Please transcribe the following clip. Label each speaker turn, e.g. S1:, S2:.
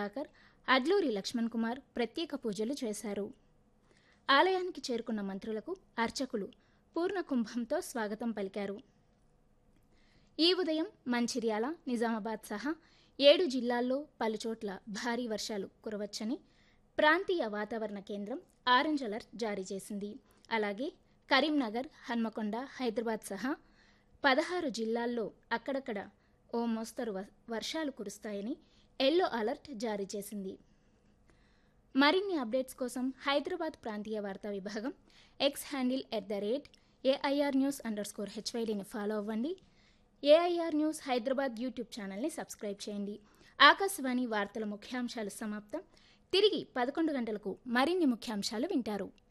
S1: ప్రభాకర్ అడ్లూరి లక్ష్మణ్ కుమార్ ప్రత్యేక పూజలు చేశారు ఆలయానికి చేరుకున్న మంత్రులకు అర్చకులు పూర్ణ కుంభంతో స్వాగతం పలికారు ఈ ఉదయం మంచిర్యాల నిజామాబాద్ సహా ఏడు జిల్లాల్లో పలుచోట్ల భారీ వర్షాలు కురవచ్చని ప్రాంతీయ వాతావరణ కేంద్రం ఆరెంజ్ అలర్ట్ జారీ చేసింది అలాగే కరీంనగర్ హన్మకొండ హైదరాబాద్ సహా పదహారు జిల్లాల్లో అక్కడక్కడ ఓ మోస్తరు వ- వర్షాలు కురుస్తాయని ఎల్లో అలర్ట్ జారీ చేసింది మరిన్ని అప్డేట్స్ కోసం హైదరాబాద్ ప్రాంతీయ వార్తా విభాగం X handle at the rate AIR news underscore హెచ్వైడీని ఫాలో అవ్వండి ఏఐఆర్ న్యూస్ హైదరాబాద్ యూట్యూబ్ ఛానల్ని సబ్స్క్రైబ్ చేయండి ఆకాశవాణి వార్తల ముఖ్యాంశాలు సమాప్తం తిరిగి పదకొండు గంటలకు మరిన్ని ముఖ్యాంశాలు వింటారు